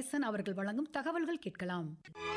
கணேசன் அவர்கள் வழங்கும் தகவல்கள் கேட்கலாம்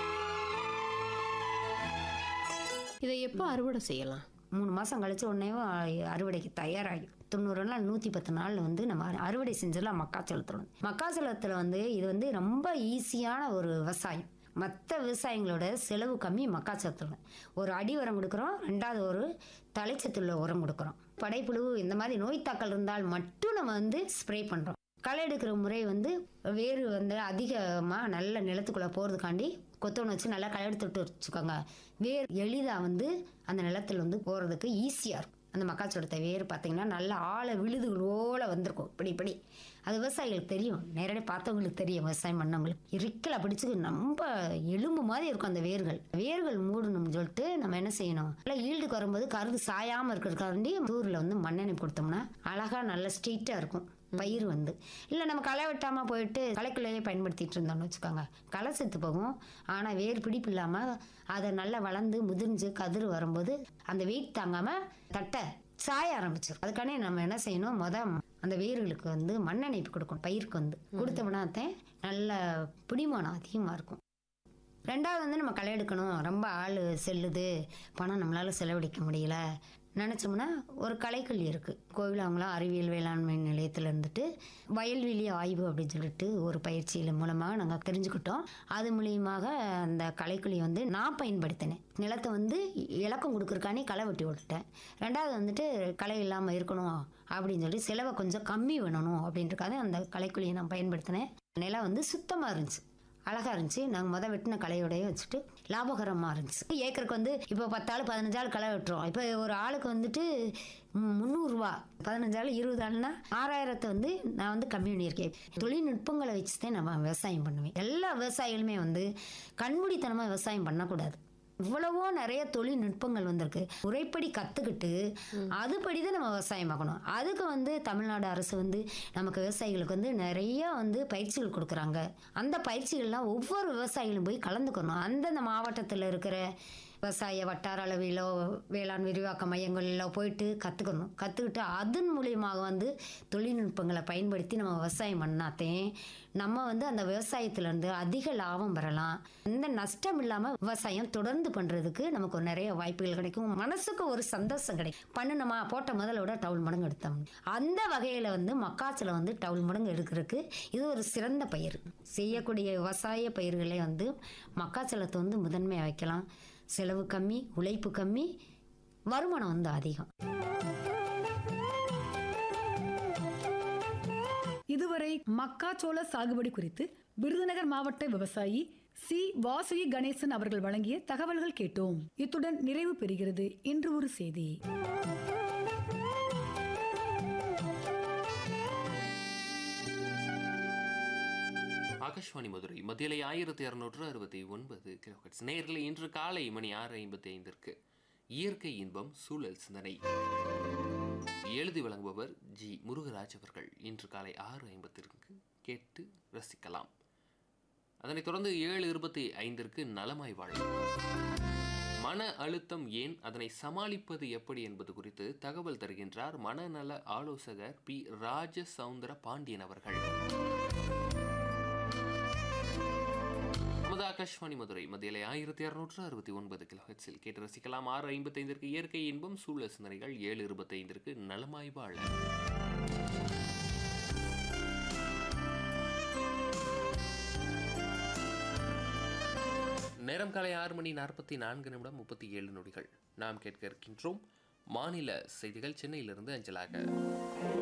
இதை எப்போ அறுவடை செய்யலாம் மூணு மாதம் கழிச்ச உடனே அறுவடைக்கு தயாராகி தொண்ணூறு நாள் நூற்றி பத்து நாள் வந்து நம்ம அறு- அறுவடை செஞ்சிடலாம் மக்காச்சோளத்தில் மக்காச்சோளத்தில் வந்து இது வந்து ரொம்ப ஈஸியான ஒரு விவசாயம் மற்ற விவசாயிங்களோட செலவு கம்மி மக்காச்சோளத்தில் ஒரு அடி உரம் கொடுக்குறோம் ரெண்டாவது ஒரு தலைச்சத்துள்ள உரம் கொடுக்குறோம் படைப்புழு இந்த மாதிரி நோய் தாக்கல் இருந்தால் மட்டும் நம்ம வந்து ஸ்ப்ரே பண்ணுறோம் களை எடுக்கிற முறை வந்து வேர் வந்து அதிகமாக நல்ல நிலத்துக்குள்ளே போகிறதுக்காண்டி கொத்தவனை வச்சு நல்லா களை எடுத்து விட்டு வச்சுக்கோங்க வேர் எளிதாக வந்து அந்த நிலத்தில் வந்து போகிறதுக்கு ஈஸியாக இருக்கும் அந்த மக்காச்சோளத்தை வேர் பார்த்தீங்கன்னா நல்ல ஆழ விழுதுகளோட வந்திருக்கும் இப்படி இப்படி அது விவசாயிகளுக்கு தெரியும் நேரடி பார்த்தவங்களுக்கு தெரியும் விவசாயம் பண்ணவங்களுக்கு இறுக்கில் பிடிச்சி ரொம்ப எலும்பு மாதிரி இருக்கும் அந்த வேர்கள் வேர்கள் மூடணும்னு சொல்லிட்டு நம்ம என்ன செய்யணும் நல்லா ஈல்டுக்கு வரும்போது கருது சாயாமல் இருக்கிறதுக்காண்டி தூரில் வந்து மண்ணெண்ணெய் கொடுத்தோம்னா அழகாக நல்ல ஸ்ட்ரெயிட்டாக இருக்கும் பயிர் வந்து இல்லை நம்ம களை வெட்டாமல் போயிட்டு களைக்குள்ளையே பயன்படுத்திட்டு இருந்தோம்னு வச்சுக்கோங்க களை செத்து போகும் ஆனால் வேர் பிடிப்பு இல்லாமல் அதை நல்லா வளர்ந்து முதிர்ந்து கதிர் வரும்போது அந்த வெயிட் தாங்காமல் தட்டை சாய ஆரம்பிச்சிடும் அதுக்கானே நம்ம என்ன செய்யணும் முத அந்த வேர்களுக்கு வந்து மண்ணெண்ணெய் கொடுக்கணும் பயிருக்கு வந்து கொடுத்தோம்னா தான் நல்ல பிடிமானம் அதிகமாக இருக்கும் ரெண்டாவது வந்து நம்ம களை எடுக்கணும் ரொம்ப ஆள் செல்லுது பணம் நம்மளால செலவழிக்க முடியல நினச்சோம்னா ஒரு கலைக்கல்லி இருக்குது கோவிலாங்குளம் அறிவியல் வேளாண்மை நிலையத்தில் இருந்துட்டு வயல்வெளி ஆய்வு அப்படின்னு சொல்லிட்டு ஒரு பயிற்சியில் மூலமாக நாங்கள் தெரிஞ்சுக்கிட்டோம் அது மூலியமாக அந்த கலைக்கொல்லி வந்து நான் பயன்படுத்தினேன் நிலத்தை வந்து இலக்கம் கொடுக்குறக்கானே களை வெட்டி விட்டுட்டேன் ரெண்டாவது வந்துட்டு களை இல்லாமல் இருக்கணும் அப்படின்னு சொல்லி செலவை கொஞ்சம் கம்மி பண்ணணும் அப்படின்றக்காக அந்த கலைக்குழியை நான் பயன்படுத்தினேன் நிலம் வந்து சுத்தமாக இருந்துச்சு அழகா இருந்துச்சு நாங்கள் முத வெட்டின களையோடய வச்சுட்டு லாபகரமாக இருந்துச்சு ஏக்கருக்கு வந்து இப்போ பத்தாள் பதினஞ்சாள் களை வெட்டுறோம் இப்போ ஒரு ஆளுக்கு வந்துட்டு ம், முந்நூறுரூவா பதினஞ்சாள் இருபது ஆள்னா ஆறாயிரத்தை வந்து நான் வந்து கம்மி பண்ணியிருக்கேன் தொழில்நுட்பங்களை வச்சு தான் நம்ம விவசாயம் பண்ணுவேன் எல்லா விவசாயிகளுமே வந்து கண்மூடித்தனமாக விவசாயம் பண்ணக்கூடாது இவ்வளவோ நிறைய தொழில்நுட்பங்கள் வந்திருக்கு முறைப்படி கற்றுக்கிட்டு அதுபடி தான் நம்ம விவசாயம் பார்க்கணும் அதுக்கு வந்து தமிழ்நாடு அரசு வந்து நமக்கு விவசாயிகளுக்கு வந்து நிறைய வந்து பயிற்சிகள் கொடுக்குறாங்க அந்த பயிற்சிகள்லாம் ஒவ்வொரு விவசாயிகளும் போய் கலந்துக்கணும் அந்தந்த மாவட்டத்தில் இருக்கிற விவசாய வட்டார அளவிலோ வேளாண் விரிவாக்க மையங்களிலோ போயிட்டு கற்றுக்கணும் கற்றுக்கிட்டு அதன் மூலியமாக வந்து தொழில்நுட்பங்களை பயன்படுத்தி நம்ம விவசாயம் பண்ணாத்தே நம்ம வந்து அந்த விவசாயத்திலேருந்து அதிக லாபம் பெறலாம் எந்த நஷ்டம் இல்லாமல் விவசாயம் தொடர்ந்து பண்ணுறதுக்கு நமக்கு ஒரு நிறைய வாய்ப்புகள் கிடைக்கும் மனசுக்கு ஒரு சந்தோஷம் கிடைக்கும் பண்ணுனோமா போட்ட முதலோட டவுல் மடங்கு எடுத்தோம் அந்த வகையில் வந்து மக்காச்சோளம் வந்து டவுல் மடங்கு எடுக்கிறதுக்கு இது ஒரு சிறந்த பயிர் செய்யக்கூடிய விவசாய பயிர்களே வந்து மக்காச்சோளத்தை வந்து முதன்மையாக வைக்கலாம் செலவு கம்மி உழைப்பு கம்மி வருமானம் வந்து அதிகம் இதுவரை மக்காச்சோள சாகுபடி குறித்து விருதுநகர் மாவட்ட விவசாயி சி வாசுகி கணேசன் அவர்கள் வழங்கிய தகவல்கள் கேட்டோம் இத்துடன் நிறைவு பெறுகிறது இன்று ஒரு செய்தி ஆகாஷ்வாணி மதுரை மத்தியிலே ஆயிரத்தி இரநூற்று அறுபத்தி ஒன்பது கிலோஹெட்ஸ் நேர்களை இன்று காலை மணி ஆறு ஐம்பத்தி ஐந்திற்கு இயற்கை இன்பம் சூழல் சிந்தனை எழுதி வழங்குபவர் ஜி முருகராஜ் அவர்கள் இன்று காலை ஆறு ஐம்பத்திற்கு கேட்டு ரசிக்கலாம் அதனைத் தொடர்ந்து ஏழு இருபத்தி ஐந்திற்கு நலமாய் வாழ மன அழுத்தம் ஏன் அதனை சமாளிப்பது எப்படி என்பது குறித்து தகவல் தருகின்றார் மனநல ஆலோசகர் பி ராஜ சவுந்தர பாண்டியன் அவர்கள் நமது ஆகாஷ்வாணி மதுரை மத்தியிலே ஆயிரத்தி இரநூற்று அறுபத்தி ஒன்பது கிலோ ஹெட்ஸில் கேட்டு ரசிக்கலாம் ஆறு ஐம்பத்தைந்திற்கு இயற்கை இன்பம் சூழல் சிந்தனைகள் ஏழு இருபத்தைந்திற்கு நலமாய் வாழ நேரம் காலை ஆறு மணி நாற்பத்தி நான்கு நிமிடம் முப்பத்தி ஏழு நொடிகள் நாம் கேட்க இருக்கின்றோம் மாநில செய்திகள் சென்னையிலிருந்து அஞ்சலாக